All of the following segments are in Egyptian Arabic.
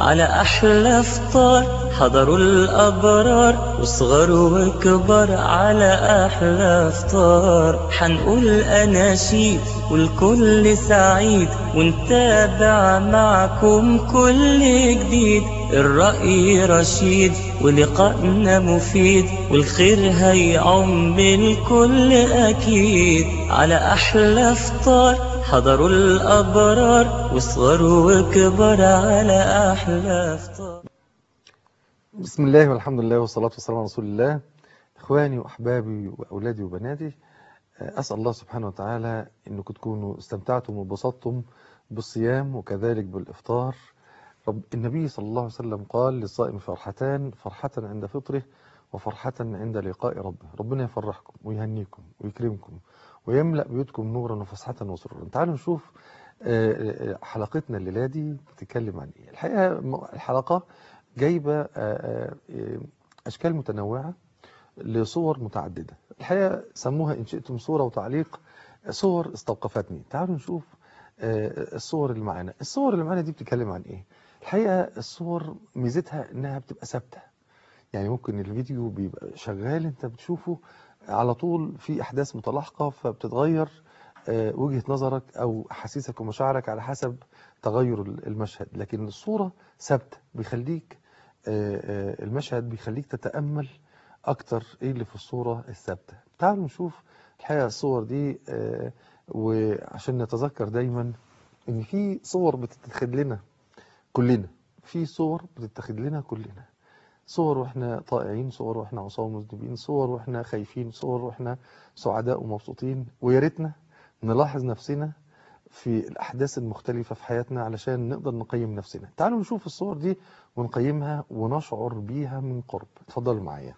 على أحلى فطار حضروا الأبرار وصغر وكبر على أحلى فطار حنقول أناشيد والكل سعيد ونتابع معكم كل جديد الرأي رشيد ولقائنا مفيد والخير هيعم الكل أكيد على أحلى فطار حضروا الأبرار وصغر وكبر على أحلى فطار بسم الله والحمد لله والصلاة والسلام على رسول الله إخواني وأحبابي وأولادي وبناتي أسأل الله سبحانه وتعالى أنكم تكونوا استمتعتم وانبسطتم بالصيام وكذلك بالإفطار رب النبي صلى الله عليه وسلم قال للصائم فرحتان فرحة عند فطره وفرحة عند لقاء ربه ربنا يفرحكم ويهنيكم ويكرمكم ويملأ بيوتكم نورا وفسحة وسرورا تعالوا نشوف حلقتنا الليلة دي بتتكلم عن ايه الحقيقة الحلقة جايبة أشكال متنوعة لصور متعددة الحقيقة سموها إن شئتم صورة وتعليق صور استوقفتني تعالوا نشوف الصور اللي معانا الصور اللي معانا دي بتتكلم عن ايه الحقيقة الصور ميزتها انها بتبقى ثابتة يعني ممكن الفيديو بيبقى شغال انت بتشوفه على طول في احداث متلاحقة فبتتغير وجهة نظرك او احاسيسك ومشاعرك على حسب تغير المشهد لكن الصورة ثابتة بيخليك المشهد بيخليك تتأمل اكتر ايه اللي في الصورة الثابتة تعالوا نشوف الحقيقة الصور دي وعشان نتذكر دايما ان في صور بتتخذ لنا كلنا في صور بتتخذ لنا كلنا صور واحنا طائعين صور واحنا عصاه مذنبين صور واحنا خايفين صور واحنا سعداء ومبسوطين ويا ريتنا نلاحظ نفسنا في الاحداث المختلفه في حياتنا علشان نقدر نقيم نفسنا تعالوا نشوف الصور دي ونقيمها ونشعر بيها من قرب اتفضلوا معايا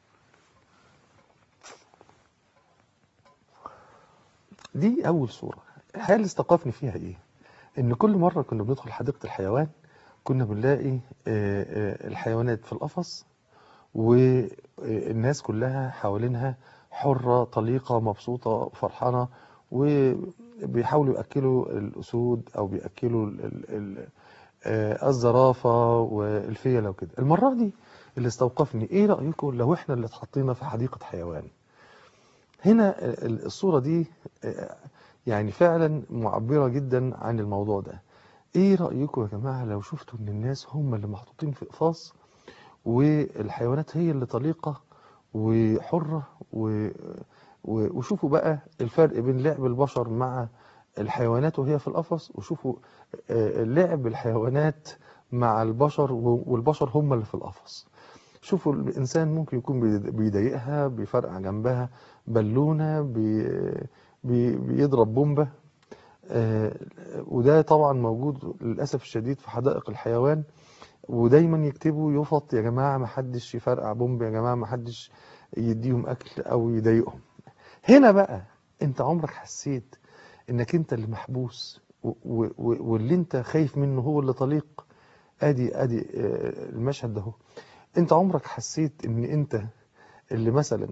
دي اول صوره الحقيقه اللي استوقفني فيها ايه ان كل مره كنا بندخل حديقه الحيوان كنا بنلاقي الحيوانات في القفص والناس كلها حوالينها حرة طليقة مبسوطة فرحانة وبيحاولوا يأكلوا الأسود أو بيأكلوا الزرافة والفيلة وكده المرة دي اللي استوقفني إيه رأيكم لو إحنا اللي اتحطينا في حديقة حيوان هنا الصورة دي يعني فعلا معبرة جدا عن الموضوع ده ايه رأيكم يا جماعة لو شفتوا ان الناس هم اللي محطوطين في اقفاص والحيوانات هي اللي طليقة وحرة و... و... وشوفوا بقى الفرق بين لعب البشر مع الحيوانات وهي في القفص وشوفوا لعب الحيوانات مع البشر والبشر هم اللي في القفص شوفوا الإنسان ممكن يكون بيضايقها بيفرقع جنبها بالونة بي... بي... بيضرب بومبة آه وده طبعا موجود للأسف الشديد في حدائق الحيوان ودايما يكتبوا يفط يا جماعة ما حدش يفرقع بومب يا جماعة ما حدش يديهم أكل أو يضايقهم هنا بقى انت عمرك حسيت انك انت اللي محبوس واللي انت خايف منه هو اللي طليق ادي ادي آه المشهد ده انت عمرك حسيت ان انت اللي مثلا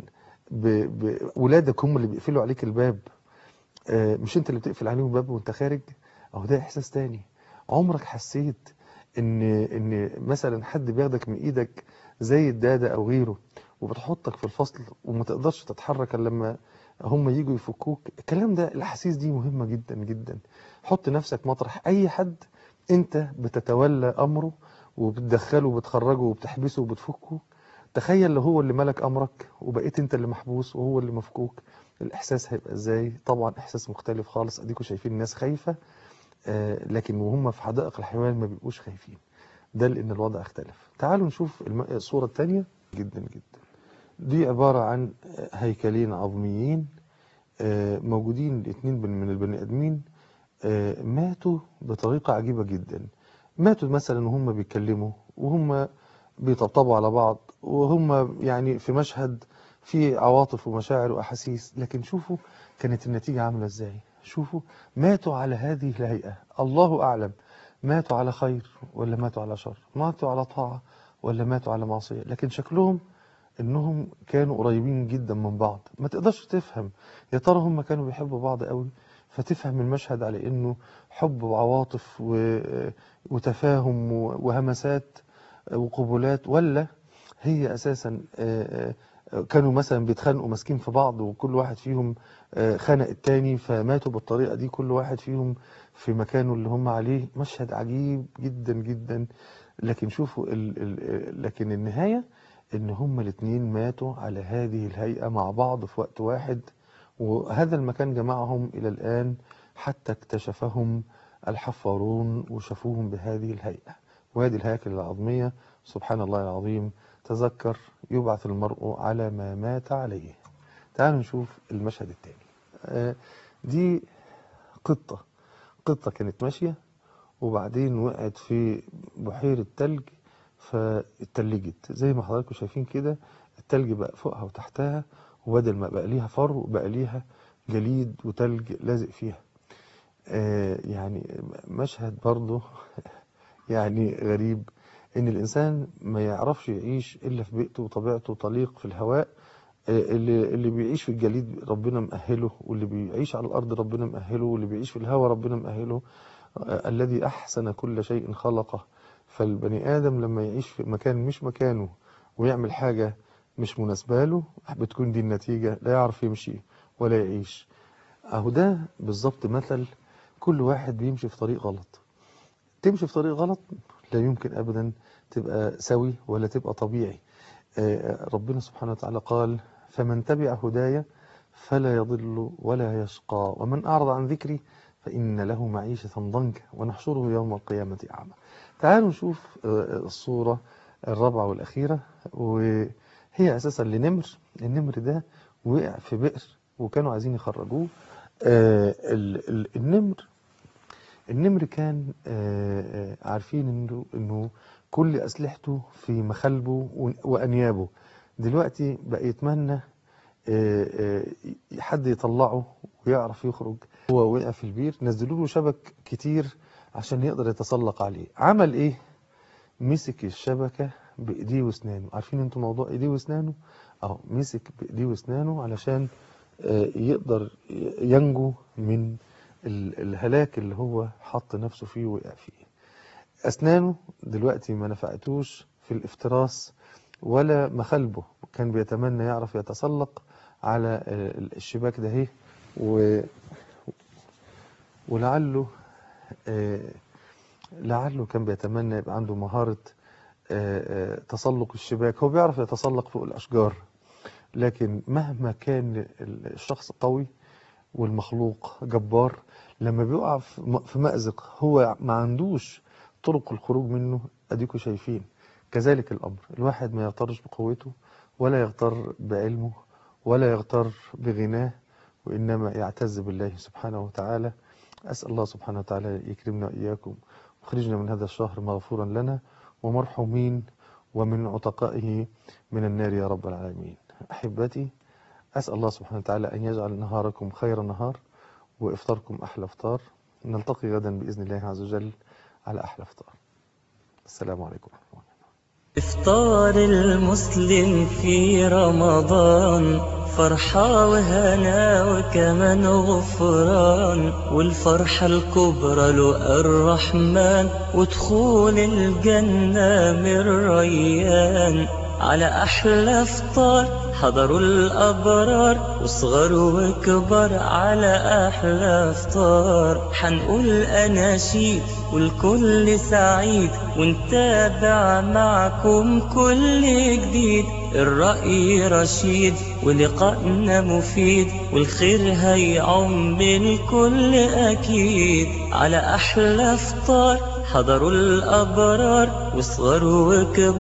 ولادك هم اللي بيقفلوا عليك الباب مش انت اللي بتقفل عليهم الباب وانت خارج اهو ده احساس تاني عمرك حسيت ان ان مثلا حد بياخدك من ايدك زي الداده او غيره وبتحطك في الفصل وما تقدرش تتحرك الا لما هم يجوا يفكوك الكلام ده الاحاسيس دي مهمه جدا جدا حط نفسك مطرح اي حد انت بتتولى امره وبتدخله وبتخرجه وبتحبسه وبتفكه تخيل لو هو اللي ملك امرك وبقيت انت اللي محبوس وهو اللي مفكوك الاحساس هيبقى ازاي طبعا احساس مختلف خالص اديكم شايفين الناس خايفه آه لكن وهم في حدائق الحيوان ما بيبقوش خايفين ده لان الوضع اختلف تعالوا نشوف الصوره الثانيه جدا جدا دي عباره عن هيكلين عظميين آه موجودين الاثنين من البني ادمين آه ماتوا بطريقه عجيبه جدا ماتوا مثلا وهم بيتكلموا وهم بيطبطبوا على بعض وهم يعني في مشهد في عواطف ومشاعر وأحاسيس لكن شوفوا كانت النتيجة عاملة ازاي شوفوا ماتوا على هذه الهيئة الله أعلم ماتوا على خير ولا ماتوا على شر ماتوا على طاعة ولا ماتوا على معصية لكن شكلهم انهم كانوا قريبين جدا من بعض ما تقدرش تفهم يا ترى هم كانوا بيحبوا بعض قوي فتفهم المشهد على انه حب وعواطف و... وتفاهم و- وهمسات وقبلات ولا هي اساسا آه، آه، كانوا مثلا بيتخانقوا ماسكين في بعض وكل واحد فيهم آه، خنق التاني فماتوا بالطريقة دي كل واحد فيهم في مكانه اللي هم عليه مشهد عجيب جدا جدا لكن شوفوا ال ال لكن النهاية ان هم الاتنين ماتوا على هذه الهيئة مع بعض في وقت واحد وهذا المكان جمعهم إلى الآن حتى اكتشفهم الحفارون وشافوهم بهذه الهيئة وهذه الهياكل العظمية سبحان الله العظيم تذكر يبعث المرء على ما مات عليه تعالوا نشوف المشهد الثاني آه، دي قطة قطة كانت ماشية وبعدين وقعت في بحيرة تلج فاتلجت زي ما حضراتكم شايفين كده التلج بقى فوقها وتحتها وبدل ما بقى ليها فرو بقى ليها جليد وتلج لازق فيها آه، يعني مشهد برضه يعني غريب ان الانسان ما يعرفش يعيش الا في بيئته وطبيعته طليق في الهواء آه، اللي اللي بيعيش في الجليد ربنا مأهله واللي بيعيش على الارض ربنا مأهله واللي بيعيش في الهواء ربنا مأهله آه، الذي احسن كل شيء خلقه فالبني ادم لما يعيش في مكان مش مكانه ويعمل حاجه مش مناسبه له بتكون دي النتيجه لا يعرف يمشي ولا يعيش اهو ده بالظبط مثل كل واحد بيمشي في طريق غلط تمشي في طريق غلط لا يمكن ابدا تبقى سوي ولا تبقى طبيعي آه، ربنا سبحانه وتعالى قال فمن تبع هدايا فلا يضل ولا يشقى ومن أعرض عن ذكري فإن له معيشة ضنكا ونحشره يوم القيامة أعمى تعالوا نشوف آه، الصورة الرابعة والأخيرة وهي أساسا لنمر النمر ده وقع في بئر وكانوا عايزين يخرجوه آه، ال- ال- النمر النمر كان آه، آه، عارفين انه انه كل اسلحته في مخالبه و- وانيابه دلوقتي بقى يتمنى آه، آه، حد يطلعه ويعرف يخرج هو وقع في البير نزلوا له شبك كتير عشان يقدر يتسلق عليه عمل ايه مسك الشبكة بايديه واسنانه عارفين انتوا موضوع ايديه واسنانه اه مسك بايديه واسنانه علشان آه، يقدر ينجو من ال- الهلاك اللي هو حط نفسه فيه ووقع فيه أسنانه دلوقتي ما نفعتوش في الافتراس ولا مخالبه كان بيتمنى يعرف يتسلق على آه، الشباك ده اهي و... ولعله آه، لعله كان بيتمنى يبقى عنده مهارة آه، آه، تسلق الشباك هو بيعرف يتسلق فوق الأشجار لكن مهما كان الشخص قوي والمخلوق جبار لما بيقع في م- في مأزق هو ما عندوش طرق الخروج منه اديكوا شايفين كذلك الامر الواحد ما يغترش بقوته ولا يغتر بعلمه ولا يغتر بغناه وانما يعتز بالله سبحانه وتعالى اسال الله سبحانه وتعالى يكرمنا واياكم ويخرجنا من هذا الشهر مغفورا لنا ومرحومين ومن عتقائه من النار يا رب العالمين احبتي أسأل الله سبحانه وتعالى أن يجعل نهاركم خير نهار وإفطاركم أحلى إفطار نلتقي غدا بإذن الله عز وجل على أحلى إفطار السلام عليكم ورحمة الله إفطار المسلم في رمضان فرحة وهنا وكمان غفران والفرحة الكبرى له الرحمن ودخول الجنة من ريان على أحلى إفطار حضروا الأبرار وصغر وكبر على أحلى إفطار حنقول أناشيد والكل سعيد ونتابع معكم كل جديد الرأي رشيد ولقائنا مفيد والخير هيعم الكل أكيد على أحلى إفطار حضروا الأبرار وصغر وكبر